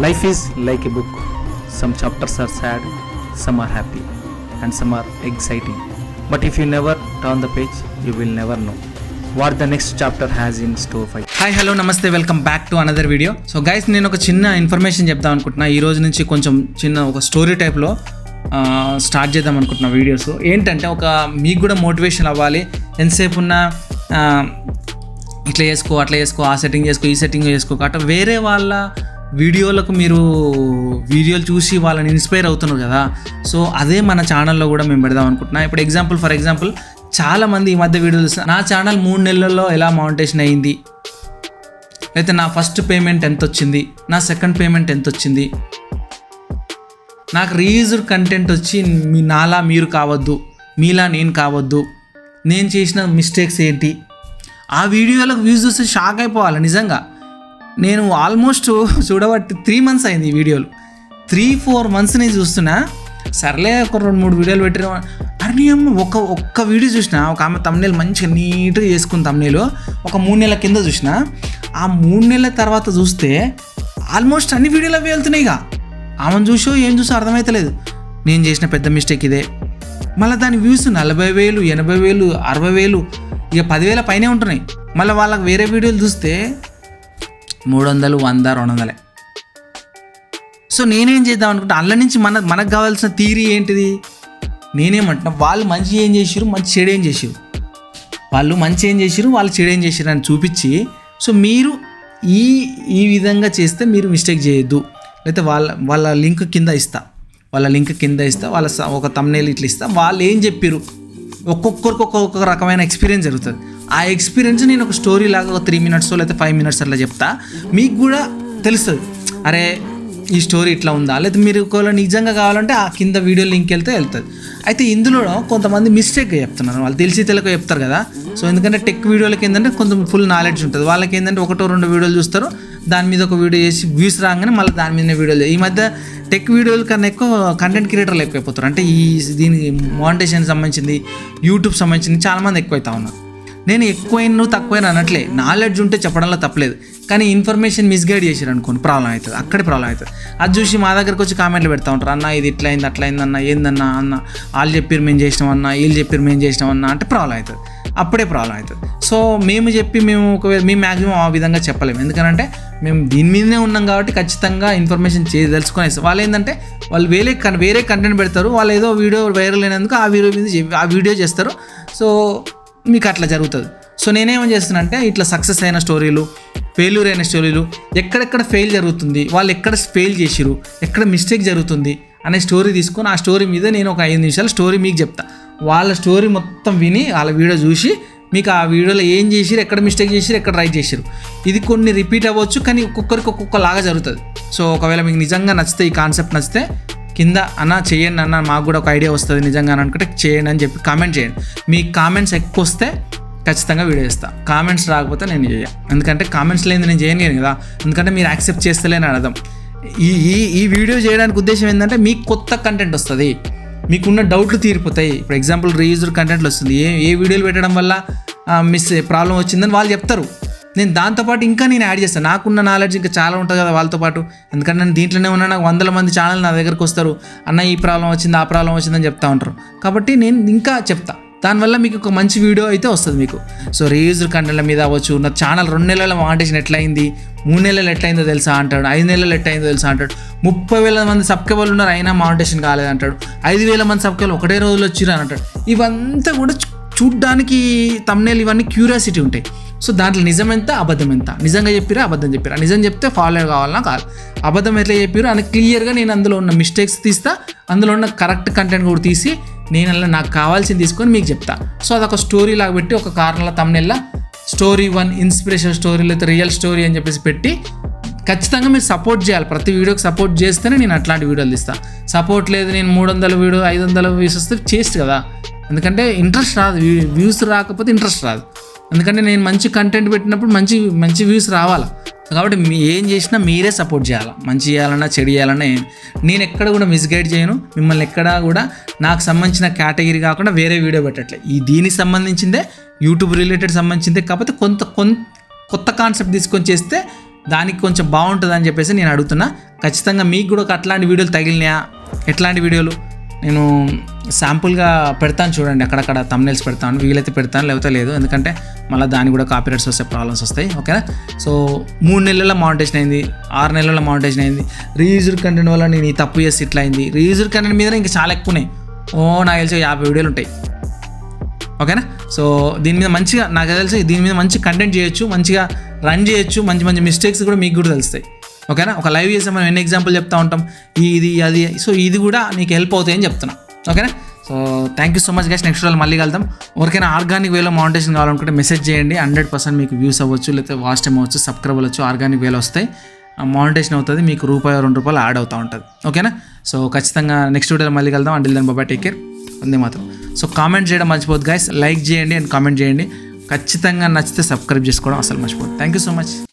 Life is like a book. Some chapters are sad, some are happy, and some are exciting. But if you never turn the page, you will never know what the next chapter has in store for you. Hi hello నమస్తే welcome back to another video so guys నేను ఒక చిన్న information చెప్దాం అనుకుంటున్నా ఈ రోజు నుంచి కొంచెం చిన్న ఒక స్టోరీ టైప్లో స్టార్ట్ చేద్దాం అనుకుంటున్నా వీడియోస్ ఏంటంటే ఒక మీకు కూడా మోటివేషన్ అవ్వాలి ఎంతసేపు ఉన్న ఆ, ఇట్లా చేసుకో అట్లా చేసుకో ఆ సెట్టింగ్ చేసుకో ఈ సెట్టింగ్ చేసుకో అట్లా వేరే వాళ్ళ వీడియోలకు మీరు వీడియోలు చూసి వాళ్ళని ఇన్స్పైర్ అవుతున్నారు కదా సో అదే మన ఛానల్లో కూడా మేము పెడదాం అనుకుంటున్నా ఇప్పుడు ఎగ్జాంపుల్ ఫర్ ఎగ్జాంపుల్ చాలామంది ఈ మధ్య వీడియోలు చూస్తున్నారు. నా ఛానల్ మూడు నెలల్లో ఎలా మౌంటేషన్ అయింది అయితే నా ఫస్ట్ పేమెంట్ ఎంత వచ్చింది నా సెకండ్ పేమెంట్ ఎంత వచ్చింది నాకు రీయూజ్డ్ కంటెంట్ వచ్చి మీ నాలా మీరు కావద్దు మీలా నేను కావద్దు నేను చేసిన మిస్టేక్స్ ఏంటి ఆ వీడియోలకు వ్యూస్ చూస్తే షాక్ అయిపోవాలి నిజంగా నేను ఆల్మోస్ట్ చూడబట్టి త్రీ మంత్స్ అయింది ఈ వీడియోలు త్రీ ఫోర్ మంత్స్ నేను చూస్తున్నా సర్లే ఒక రెండు మూడు వీడియోలు పెట్టిన అరే నీ అమ్మ ఒక ఒక్క వీడియో చూసిన ఒక ఆమె తమ్నేలు మంచిగా నీట్గా చేసుకుని తమ్నేలు ఒక మూడు నెలల కింద చూసిన ఆ మూడు నెలల తర్వాత చూస్తే ఆల్మోస్ట్ అన్ని వీడియోలు అవి వెళ్తున్నాయి ఇక ఆమెను చూసో ఏం చూసో అర్థమవుతలేదు నేను చేసిన పెద్ద మిస్టేక్ ఇదే మళ్ళీ దాని వ్యూస్ నలభై వేలు ఎనభై వేలు అరవై వేలు ఇక పదివేల పైనే ఉంటున్నాయి మళ్ళీ వాళ్ళకి వేరే వీడియోలు చూస్తే మూడు వందలు వంద రెండు వందలే సో నేనేం చేద్దాం అనుకుంటా అందులో నుంచి మన మనకు కావాల్సిన థీరీ ఏంటిది నేనేమంటున్నా వాళ్ళు మంచి ఏం చేసిరు మంచి చెడు ఏం చేసిరు వాళ్ళు మంచి ఏం చేసిరు వాళ్ళు చెడు ఏం చేసిరు అని చూపించి సో మీరు ఈ ఈ విధంగా చేస్తే మీరు మిస్టేక్ చేయొద్దు లేకపోతే వాళ్ళ వాళ్ళ లింక్ కింద ఇస్తా వాళ్ళ లింక్ కింద ఇస్తా వాళ్ళ స- ఒక తమ్నేల్ ఇట్లా ఇస్తా వాళ్ళు ఏం చెప్పారు ఒక్కొక్కరికి ఒక్కొక్క రకమైన ఎక్స్పీరియన్స్ జరుగుతుంది ఆ ఎక్స్పీరియన్స్ నేను ఒక స్టోరీ లాగా ఒక త్రీ మినిట్స్ లేకపోతే ఫైవ్ మినిట్స్ అట్లా చెప్తా మీకు కూడా తెలుస్తుంది అరే ఈ స్టోరీ ఇట్లా ఉందా లేదా మీరు ఒకవేళ నిజంగా కావాలంటే ఆ కింద వీడియో లింక్ వెళ్తే వెళ్తుంది అయితే ఇందులో కొంతమంది మిస్టేక్గా చెప్తున్నారు వాళ్ళు తెలిసి తెలియక చెప్తారు కదా సో ఎందుకంటే టెక్ వీడియోలకి ఏంటంటే కొంచెం ఫుల్ నాలెడ్జ్ ఉంటుంది వాళ్ళకి ఏంటంటే ఒకటో రెండు వీడియోలు చూస్తారు దాని మీద ఒక వీడియో చేసి వ్యూస్ రాగానే మళ్ళీ దాని మీదనే వీడియోలు ఈ మధ్య టెక్ వీడియోల కన్నా ఎక్కువ కంటెంట్ క్రియేటర్లు ఎక్కువైపోతారు అంటే ఈ దీనికి మోనిటేషన్ సంబంధించింది యూట్యూబ్ సంబంధించింది చాలామంది ఎక్కువైతా ఉన్నారు నేను ఎక్కువైన నువ్వు తక్కువైన అనట్లే నాలెడ్జ్ ఉంటే చెప్పడంలో తప్పలేదు కానీ ఇన్ఫర్మేషన్ మిస్గైడ్ చేశారు అనుకోండి ప్రాబ్లం అవుతుంది అక్కడే ప్రాబ్లం అవుతుంది అది చూసి మా దగ్గరకు వచ్చి కామెంట్లు పెడతా ఉంటారు అన్న ఇది ఇట్లా అయింది అట్లా అయింది అన్న ఏందన్నా అన్న వాళ్ళు చెప్పారు మేము చేసినాం అన్న వీళ్ళు చెప్పారు మేము చేసినాం అన్న అంటే ప్రాబ్లం అవుతుంది అప్పుడే ప్రాబ్లం అవుతుంది సో మేము చెప్పి మేము ఒకవేళ మేము మ్యాక్సిమం ఆ విధంగా చెప్పలేము ఎందుకంటే మేము దీని మీదనే ఉన్నాం కాబట్టి ఖచ్చితంగా ఇన్ఫర్మేషన్ చే తెలుసుకునేసి వాళ్ళు ఏంటంటే వాళ్ళు వేరే కన్ వేరే కంటెంట్ పెడతారు వాళ్ళు ఏదో వీడియో వైరల్ అయినందుకు ఆ వీడియో మీద చె- ఆ వీడియో చేస్తారు సో మీకు అట్లా జరుగుతుంది సో నేనేమని చేస్తున్నా అంటే ఇట్లా సక్సెస్ అయిన స్టోరీలు ఫెయిల్యూర్ అయిన స్టోరీలు ఎక్కడెక్కడ ఫెయిల్ జరుగుతుంది వాళ్ళు ఎక్కడ ఫెయిల్ చేసిరు ఎక్కడ మిస్టేక్ జరుగుతుంది అనే స్టోరీ తీసుకొని ఆ స్టోరీ మీద నేను ఒక ఐదు నిమిషాలు స్టోరీ మీకు చెప్తా వాళ్ళ స్టోరీ మొత్తం విని వాళ్ళ వీడియో చూసి మీకు ఆ వీడియోలో ఏం చేసిరు ఎక్కడ మిస్టేక్ చేసిరు ఎక్కడ రైట్ చేసిరు ఇది కొన్ని రిపీట్ అవ్వచ్చు కానీ ఒక్కొక్కరికి ఒక్కొక్కలాగా జరుగుతుంది సో ఒకవేళ మీకు నిజంగా నచ్చితే ఈ కాన్సెప్ట్ నచ్చితే కింద అన్న చేయండి అన్న మాకు కూడా ఒక ఐడియా వస్తుంది నిజంగా అని అనుకుంటే చేయండి అని చెప్పి కామెంట్ చేయండి మీ కామెంట్స్ ఎక్కువ వస్తే ఖచ్చితంగా వీడియో ఇస్తా కామెంట్స్ రాకపోతే నేను చేయ ఎందుకంటే కామెంట్స్ లేని నేను చేయను కదా ఎందుకంటే మీరు యాక్సెప్ట్ చేస్తలేని అర్థం ఈ ఈ ఈ వీడియో చేయడానికి ఉద్దేశం ఏంటంటే మీకు కొత్త కంటెంట్ వస్తుంది మీకున్న డౌట్లు తీరిపోతాయి ఇప్పుడు ఎగ్జాంపుల్ రీయూజ్డ్ కంటెంట్లు వస్తుంది ఏ ఏ వీడియోలు పెట్టడం వల్ల మిస్ ప్రాబ్లం వచ్చిందని వాళ్ళు చెప్తారు నేను దాంతోపాటు ఇంకా నేను యాడ్ చేస్తాను నాకున్న నాలెడ్జ్ ఇంకా చాలా ఉంటుంది కదా వాళ్ళతో పాటు ఎందుకంటే నేను దీంట్లోనే ఉన్నా నాకు వందల మంది ఛానల్ నా దగ్గరకు వస్తారు అన్న ఈ ప్రాబ్లం వచ్చింది ఆ ప్రాబ్లం వచ్చిందని చెప్తా ఉంటారు కాబట్టి నేను ఇంకా చెప్తా దానివల్ల మీకు ఒక మంచి వీడియో అయితే వస్తుంది మీకు సో రీయూజ్డ్ కంటెంట్ల మీద అవ్వచ్చు నా ఛానల్ రెండు నెలల మానిటేషన్ ఎట్లయింది మూడు నెలలు ఎట్లయిందో తెలుసా అంటాడు ఐదు నెలలు ఎట్లయిందో తెలుసా అంటాడు ముప్పై వేల మంది సబ్స్క్రైబర్లు ఉన్నారు అయినా మానిటేషన్ కాలేదు అంటాడు ఐదు వేల మంది సబ్స్క్రైబర్లు ఒకటే రోజులు వచ్చిరు అని అంటాడు ఇవంతా కూడా చూ- చూడ్డానికి తమ్నేలు ఇవన్నీ క్యూరియాసిటీ ఉంటాయి సో దాంట్లో నిజం ఎంత అబద్ధం ఎంత నిజంగా చెప్పిరా అబద్ధం చెప్పిరా నిజం చెప్తే ఫాలో కావాలన్నా కాదు అబద్ధం ఎట్లా చెప్పారు అని క్లియర్గా నేను అందులో ఉన్న మిస్టేక్స్ తీస్తా అందులో ఉన్న కరెక్ట్ కంటెంట్ కూడా తీసి నేను అలా నాకు కావాల్సింది తీసుకొని మీకు చెప్తా సో అదొక స్టోరీ లాగా పెట్టి ఒక కారణంలో తమ్నెల్లా స్టోరీ వన్ ఇన్స్పిరేషన్ స్టోరీ లేదా రియల్ స్టోరీ అని చెప్పేసి పెట్టి ఖచ్చితంగా మీరు సపోర్ట్ చేయాలి ప్రతి వీడియోకి సపోర్ట్ చేస్తేనే నేను అట్లాంటి వీడియోలు తీస్తాను సపోర్ట్ లేదు నేను మూడు వందల వీడియో ఐదు వందల వ్యూస్ వస్తే చేస్ట్ కదా ఎందుకంటే ఇంట్రెస్ట్ రాదు వ్యూస్ రాకపోతే ఇంట్రెస్ట్ రాదు ఎందుకంటే నేను మంచి కంటెంట్ పెట్టినప్పుడు మంచి మంచి వ్యూస్ రావాలా కాబట్టి మీ ఏం చేసినా మీరే సపోర్ట్ చేయాలి మంచి చేయాలన్నా చెడు చేయాలన్నా ఏం- నేను ఎక్కడ కూడా మిస్గైడ్ చేయను మిమ్మల్ని ఎక్కడా కూడా నాకు సంబంధించిన కేటగిరీ కాకుండా వేరే వీడియో పెట్టట్లే ఈ దీనికి సంబంధించిందే యూట్యూబ్ రిలేటెడ్ సంబంధించిందే కాకపోతే కొంత కొంత కొత్త కాన్సెప్ట్ తీసుకొని చేస్తే దానికి కొంచెం బాగుంటుంది అని చెప్పేసి నేను అడుగుతున్నా ఖచ్చితంగా మీకు కూడా ఒక అట్లాంటి వీడియోలు తగిలినాయా ఎట్లాంటి వీడియోలు నేను శాంపుల్గా పెడతాను చూడండి అక్కడక్కడ తమ్నెల్స్ పెడతాను వీలైతే పెడతాను లేకపోతే లేదు ఎందుకంటే మళ్ళీ దానికి కూడా కాపీరైట్స్ వస్తే ప్రాబ్లమ్స్ వస్తాయి ఓకేనా సో మూడు నెలల మౌంటేషన్ అయింది ఆరు నెలల మౌంటేషన్ అయింది రీయూజర్ కంటెంట్ వల్ల నేను ఈ తప్పు చేసి ఇట్లా అయింది రీయూజర్ కంటెంట్ మీద ఇంకా చాలా ఎక్కువ ఉన్నాయి ఓ నాకు తెలిసి యాభై వీడియోలు ఉంటాయి ఓకేనా సో దీని మీద మంచిగా నాకు తెలిసి దీని మీద మంచి కంటెంట్ చేయొచ్చు మంచిగా రన్ చేయొచ్చు మంచి మంచి మిస్టేక్స్ కూడా మీకు కూడా తెలుస్తాయి ఓకేనా ఒక లైవ్ చేస్తే మనం ఎన్ని ఎగ్జాంపుల్ చెప్తా ఉంటాం ఈ ఇది అది సో ఇది కూడా నీకు హెల్ప్ అవుతాయని చెప్తున్నా ఓకేనా so thank you so much guys next రోజు మళ్ళీ కలుద్దాం ఎవరికైనా ఆర్గానిక్ వేలో మౌంటేషన్ కావాలనుకుంటే మెసేజ్ చేయండి హండ్రెడ్ పర్సెంట్ మీకు వ్యూస్ అవ్వచ్చు లేకపోతే వాచ్ టైం అవ్వచ్చు సబ్స్క్రైబ్ అవ్వచ్చు ఆర్గానిక్ వేలో వస్తాయి మౌంటేషన్ అవుతుంది మీకు రూపాయి రెండు రూపాయలు యాడ్ అవుతూ ఉంటుంది ఓకేనా సో ఖచ్చితంగా నెక్స్ట్ వీడియోలో మళ్ళీ కలుద్దాం అంటిల్ దెన్ బాబా టేక్ కేర్ ఉంది మాత్రం సో కామెంట్ చేయడం మర్చిపోద్దు గైస్ లైక్ చేయండి అండ్ కామెంట్ చేయండి ఖచ్చితంగా నచ్చితే సబ్స్క్రైబ్ చేసుకోవడం అసలు మర్చిపోద్దు థ్యాంక్ యూ సో మచ్